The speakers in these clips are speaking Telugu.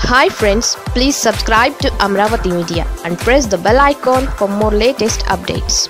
hi friends please subscribe to Amaravati media and press the bell icon for more latest updates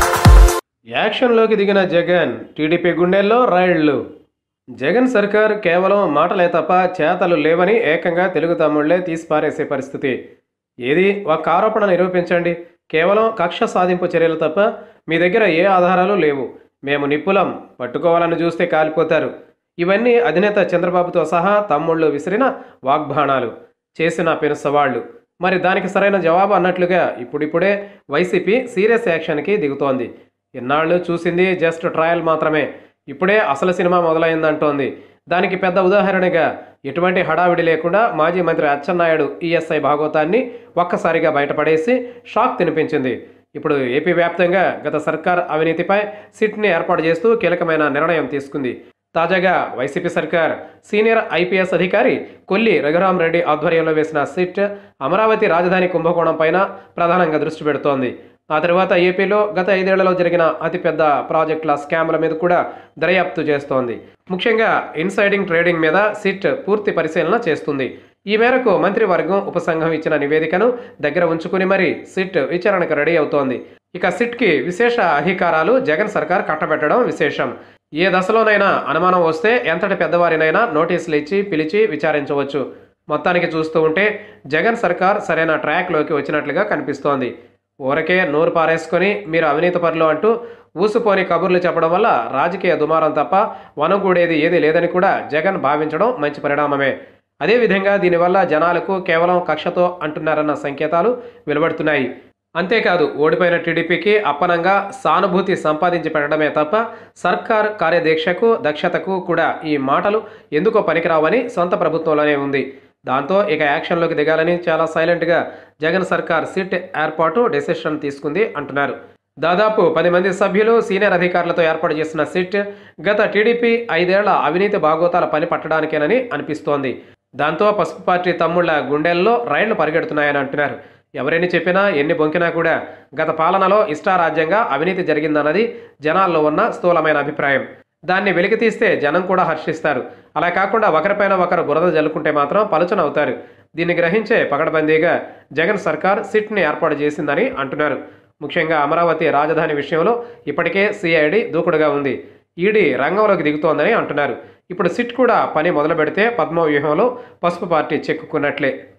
యాక్షన్లోకి దిగిన జగన్ టీడీపీ గుండెల్లో రైళ్లు జగన్ సర్కార్ కేవలం మాటలే తప్ప చేతలు లేవని ఏకంగా తెలుగు తమ్ముళ్లే తీసిపారేసే పరిస్థితి ఏది ఒక ఆరోపణ నిరూపించండి కేవలం కక్ష సాధింపు చర్యలు తప్ప మీ దగ్గర ఏ ఆధారాలు లేవు మేము నిప్పులం పట్టుకోవాలని చూస్తే కాలిపోతారు ఇవన్నీ అధినేత చంద్రబాబుతో సహా తమ్ముళ్ళు విసిరిన వాగ్బాణాలు చేసిన పెను సవాళ్లు మరి దానికి సరైన జవాబు అన్నట్లుగా ఇప్పుడిప్పుడే వైసీపీ సీరియస్ యాక్షన్కి దిగుతోంది ఇన్నాళ్ళు చూసింది జస్ట్ ట్రయల్ మాత్రమే ఇప్పుడే అసలు సినిమా మొదలైందంటోంది దానికి పెద్ద ఉదాహరణగా ఎటువంటి హడావిడి లేకుండా మాజీ మంత్రి అచ్చెన్నాయుడు ఈఎస్ఐ భాగోతాన్ని ఒక్కసారిగా బయటపడేసి షాక్ తినిపించింది ఇప్పుడు ఏపీ వ్యాప్తంగా గత సర్కార్ అవినీతిపై సిట్ని ఏర్పాటు చేస్తూ కీలకమైన నిర్ణయం తీసుకుంది తాజాగా వైసీపీ సర్కార్ సీనియర్ ఐపీఎస్ అధికారి కొల్లి రఘురామరెడ్డి ఆధ్వర్యంలో వేసిన సిట్ అమరావతి రాజధాని కుంభకోణం పైన ప్రధానంగా దృష్టి పెడుతోంది ఆ తర్వాత ఏపీలో గత ఐదేళ్లలో జరిగిన అతిపెద్ద ప్రాజెక్టుల స్కామ్ల మీద కూడా దర్యాప్తు చేస్తోంది ముఖ్యంగా ఇన్సైడింగ్ ట్రేడింగ్ మీద సిట్ పూర్తి పరిశీలన చేస్తుంది ఈ మేరకు మంత్రివర్గం ఉపసంఘం ఇచ్చిన నివేదికను దగ్గర ఉంచుకుని మరి సిట్ విచారణకు రెడీ అవుతోంది ఇక సిట్కి విశేష అధికారాలు జగన్ సర్కార్ కట్టబెట్టడం విశేషం ఏ దశలోనైనా అనుమానం వస్తే ఎంతటి పెద్దవారినైనా నోటీసులు ఇచ్చి పిలిచి విచారించవచ్చు మొత్తానికి చూస్తూ ఉంటే జగన్ సర్కార్ సరైన ట్రాక్లోకి వచ్చినట్లుగా కనిపిస్తోంది ఊరకే నోరు పారేసుకొని మీరు అవినీతి పరులు అంటూ ఊసుపోని కబుర్లు చెప్పడం వల్ల రాజకీయ దుమారం తప్ప వనగూడేది ఏది లేదని కూడా జగన్ భావించడం మంచి పరిణామమే అదేవిధంగా దీనివల్ల జనాలకు కేవలం కక్షతో అంటున్నారన్న సంకేతాలు వెలువడుతున్నాయి అంతేకాదు ఓడిపోయిన టీడీపీకి అప్పనంగా సానుభూతి సంపాదించి పెట్టడమే తప్ప సర్కార్ కార్యదీక్షకు దక్షతకు కూడా ఈ మాటలు ఎందుకో పనికిరావని సొంత ప్రభుత్వంలోనే ఉంది దాంతో ఇక యాక్షన్లోకి దిగాలని చాలా సైలెంట్గా జగన్ సర్కార్ సిట్ ఏర్పాటు డెసిషన్ తీసుకుంది అంటున్నారు దాదాపు పది మంది సభ్యులు సీనియర్ అధికారులతో ఏర్పాటు చేసిన సిట్ గత టీడీపీ ఐదేళ్ల అవినీతి బాగోతాల పని పట్టడానికేనని అనిపిస్తోంది దాంతో పసుపు పార్టీ తమ్ముళ్ల గుండెల్లో రైళ్లు పరిగెడుతున్నాయని అంటున్నారు ఎవరెన్ని చెప్పినా ఎన్ని బొంకినా కూడా గత పాలనలో ఇష్టారాజ్యంగా అవినీతి జరిగిందన్నది జనాల్లో ఉన్న స్థూలమైన అభిప్రాయం దాన్ని వెలికితీస్తే జనం కూడా హర్షిస్తారు అలా కాకుండా ఒకరిపైన ఒకరు బురద జల్లుకుంటే మాత్రం పలుచన అవుతారు దీన్ని గ్రహించే పకడ్బందీగా జగన్ సర్కార్ సిట్ని ఏర్పాటు చేసిందని అంటున్నారు ముఖ్యంగా అమరావతి రాజధాని విషయంలో ఇప్పటికే సిఐడి దూకుడుగా ఉంది ఈడీ రంగంలోకి దిగుతోందని అంటున్నారు ఇప్పుడు సిట్ కూడా పని మొదలు పెడితే పద్మ వ్యూహంలో పసుపు పార్టీ చెక్కుకున్నట్లే